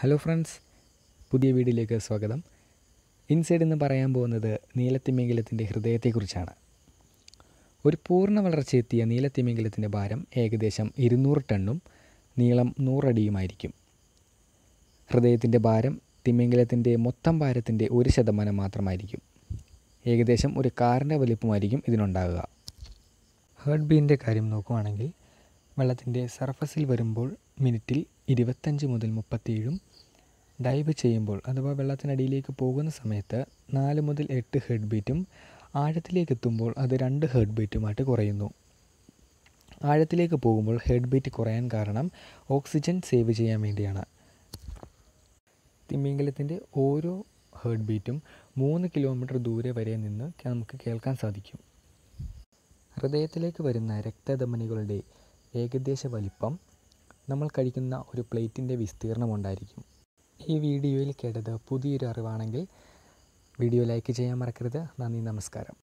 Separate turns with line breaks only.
hello friends പുതിയ വീഡിയോയിലേക്ക് സ്വാഗതം ഇൻസൈഡ് എന്ന് പറയാൻ പോകുന്നത് നീലത്തിമിംഗലത്തിൻ്റെ ഹൃദയത്തെക്കുറിച്ചാണ് ഒരു പൂർണ്ണ വളർച്ചയെത്തിയ നീലത്തിമിംഗലത്തിൻ്റെ ഭാരം ഏകദേശം ഇരുന്നൂറ് ടണ്ണും നീളം നൂറടിയുമായിരിക്കും ഹൃദയത്തിൻ്റെ ഭാരം തിമിംഗലത്തിൻ്റെ മൊത്തം ഭാരത്തിൻ്റെ ഒരു ശതമാനം മാത്രമായിരിക്കും ഏകദേശം ഒരു കാറിൻ്റെ വലിപ്പമായിരിക്കും ഇതിനുണ്ടാകുക ഹേർട്ട് ബീൻ്റെ കാര്യം നോക്കുകയാണെങ്കിൽ വെള്ളത്തിൻ്റെ സർഫസിൽ വരുമ്പോൾ മിനിറ്റിൽ ഇരുപത്തഞ്ച് മുതൽ മുപ്പത്തിയേഴും ഡൈവ് ചെയ്യുമ്പോൾ അഥവാ വെള്ളത്തിനടിയിലേക്ക് പോകുന്ന സമയത്ത് നാല് മുതൽ എട്ട് ഹെഡ് ബീറ്റും ആഴത്തിലേക്ക് എത്തുമ്പോൾ അത് രണ്ട് ഹെഡ് ബീറ്റുമായിട്ട് കുറയുന്നു ആഴത്തിലേക്ക് പോകുമ്പോൾ ഹെഡ് ബീറ്റ് കുറയാൻ കാരണം ഓക്സിജൻ സേവ് ചെയ്യാൻ വേണ്ടിയാണ് തിമിംഗലത്തിൻ്റെ ഓരോ ഹേർട്ട് ബീറ്റും മൂന്ന് കിലോമീറ്റർ ദൂരെ വരെ നിന്ന് നമുക്ക് കേൾക്കാൻ സാധിക്കും ഹൃദയത്തിലേക്ക് വരുന്ന രക്തധമനികളുടെ ഏകദേശ വലിപ്പം നമ്മൾ കഴിക്കുന്ന ഒരു പ്ലേറ്റിൻ്റെ വിസ്തീർണം ഉണ്ടായിരിക്കും ഈ വീഡിയോയിൽ കേട്ടത് പുതിയൊരു അറിവാണെങ്കിൽ വീഡിയോ ലൈക്ക് ചെയ്യാൻ മറക്കരുത് നന്ദി നമസ്കാരം